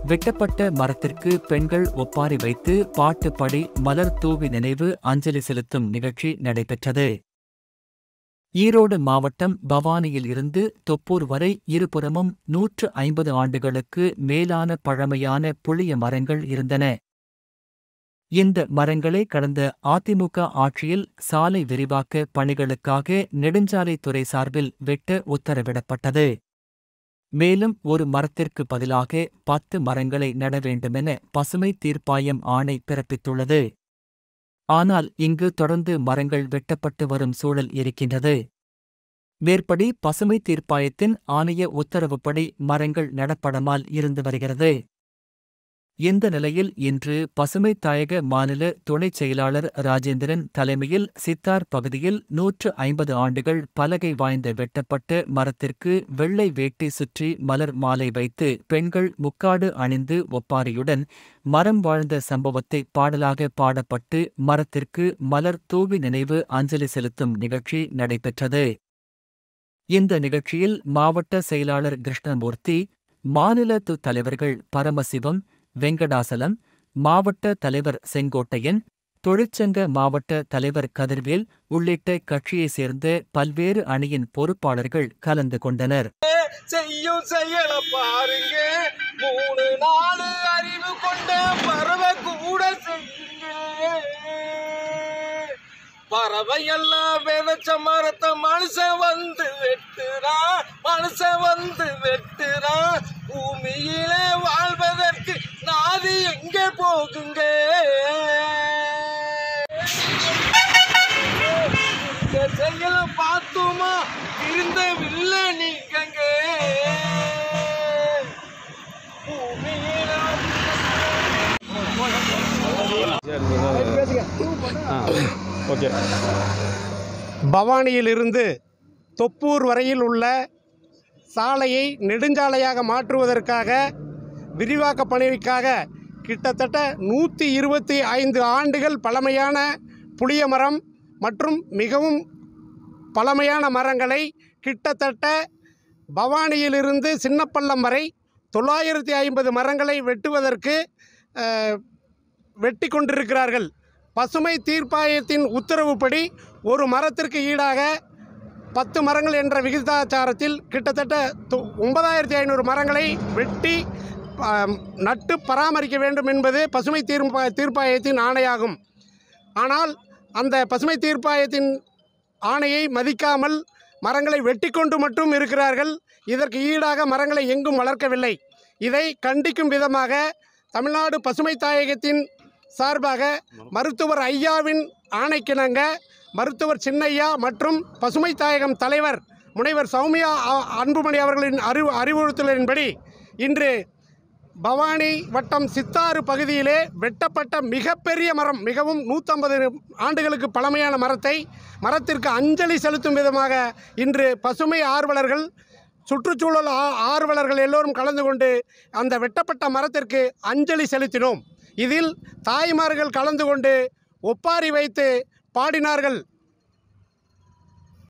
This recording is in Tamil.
வெட்டப்பட்ட மரத்திற்கு பெண்கள் ஒப்பாரி வைத்து பாட்டு பாடி மலர் தூவி நினைவு அஞ்சலி செலுத்தும் நிகழ்ச்சி நடைபெற்றது ஈரோடு மாவட்டம் பவானியில் இருந்து தொப்பூர் வரை இருபுறமும் நூற்று ஐம்பது ஆண்டுகளுக்கு மேலான பழமையான புளிய மரங்கள் இருந்தன இந்த மரங்களை கடந்த அதிமுக ஆட்சியில் சாலை விரிவாக்க பணிகளுக்காக நெடுஞ்சாலைத்துறை சார்பில் வெட்ட உத்தரவிடப்பட்டது மேலும் ஒரு மரத்திற்கு பதிலாக பத்து மரங்களை நட வேண்டுமென பசுமை தீர்ப்பாயம் ஆணை பிறப்பித்துள்ளது ஆனால் இங்கு தொடர்ந்து மரங்கள் வெட்டப்பட்டு வரும் சூழல் இருக்கின்றது மேற்படி பசுமை தீர்ப்பாயத்தின் ஆணைய உத்தரவுப்படி மரங்கள் நடப்படமால் இருந்து வருகிறது இந்த நிலையில் இன்று பசுமை தாயக மாநில துணைச் செயலாளர் ராஜேந்திரன் தலைமையில் சித்தார் பகுதியில் நூற்று ஐம்பது ஆண்டுகள் பலகை வாய்ந்த வெட்டப்பட்ட மரத்திற்கு வெள்ளை வேட்டி சுற்றி மலர் மாலை வைத்து பெண்கள் முக்காடு அணிந்து ஒப்பாரியுடன் மரம் வாழ்ந்த சம்பவத்தை பாடலாக பாடப்பட்டு மரத்திற்கு மலர் தூவி நினைவு அஞ்சலி செலுத்தும் நிகழ்ச்சி நடைபெற்றது இந்த நிகழ்ச்சியில் மாவட்ட செயலாளர் கிருஷ்ணமூர்த்தி மாநில து தலைவர்கள் பரமசிவம் வெங்கடாசலம் மாவட்ட தலைவர் செங்கோட்டையன் தொழிற்சங்க மாவட்ட தலைவர் கதிர்வேல் உள்ளிட்ட கட்சியைச் சேர்ந்த பல்வேறு அணியின் பொறுப்பாளர்கள் கலந்து கொண்டனர் செய்யும் செயல பாருங்க மூணு நாலு அறிவு கொண்ட பறவை கூட செய்யுங்க பறவை எல்லாம் விதைச்ச மரத்தை மனுஷன் வந்து வெட்டுறான் மனுஷன் வந்து வெட்டுறான் பூமியில வாழ்வதற்கு நாதி எங்கே போகுங்க இந்த செயல பார்த்துமா இருந்த வில்ல நீக்கங்க பூமியில ஓகே பவானியிலிருந்து தொப்பூர் வரையில் உள்ள சாலையை நெடுஞ்சாலையாக மாற்றுவதற்காக விரிவாக்க பணிக்காக கிட்டத்தட்ட நூற்றி இருபத்தி ஐந்து ஆண்டுகள் பழமையான புளிய மரம் மற்றும் மிகவும் பழமையான மரங்களை கிட்டத்தட்ட பவானியிலிருந்து சின்னப்பள்ளம் வரை தொள்ளாயிரத்தி ஐம்பது மரங்களை வெட்டுவதற்கு அஹ், வெட்டி கொண்டிருக்கிறார்கள் பசுமை தீர்ப்பாயத்தின் உத்தரவுப்படி ஒரு மரத்திற்கு ஈடாக பத்து மரங்கள் என்ற விகிதாச்சாரத்தில் கிட்டத்தட்ட தொ- ஒன்பதாயிரத்தி ஐநூறு மரங்களை வெட்டி ஆம், நட்டு பராமரிக்க வேண்டும் என்பது பசுமை தீர்ப்பா தீர்ப்பாயத்தின் ஆணையாகும் ஆனால் அந்த பசுமை தீர்ப்பாயத்தின் ஆணையை மதிக்காமல் மரங்களை வெட்டி கொண்டு மட்டும் இருக்கிறார்கள் இதற்கு ஈடாக மரங்களை எங்கும் வளர்க்கவில்லை இதை கண்டிக்கும் விதமாக தமிழ்நாடு பசுமை தாயகத்தின் சார்பாக மருத்துவர் ஐயாவின் ஆணைக்கிணங்க மருத்துவர் சின்னையா மற்றும் பசுமை தாயகம் தலைவர் முனைவர் சௌமியா அ- அன்புமணி அவர்களின் அறிவு அறிவுறுத்தலின்படி இன்று பவானி வட்டம் சித்தாறு பகுதியிலே வெட்டப்பட்ட மிகப்பெரிய மரம் மிகவும் நூற்றம்பது ஆண்டுகளுக்கு பழமையான மரத்தை மரத்திற்கு அஞ்சலி செலுத்தும் விதமாக இன்று பசுமை ஆர்வலர்கள் சுற்றுச்சூழல் ஆ- ஆர்வலர்கள் எல்லோரும் கலந்து கொண்டு அந்த வெட்டப்பட்ட மரத்திற்கு அஞ்சலி செலுத்தினோம் இதில் தாய்மார்கள் கலந்து கொண்டு ஒப்பாரி வைத்து பாடினார்கள்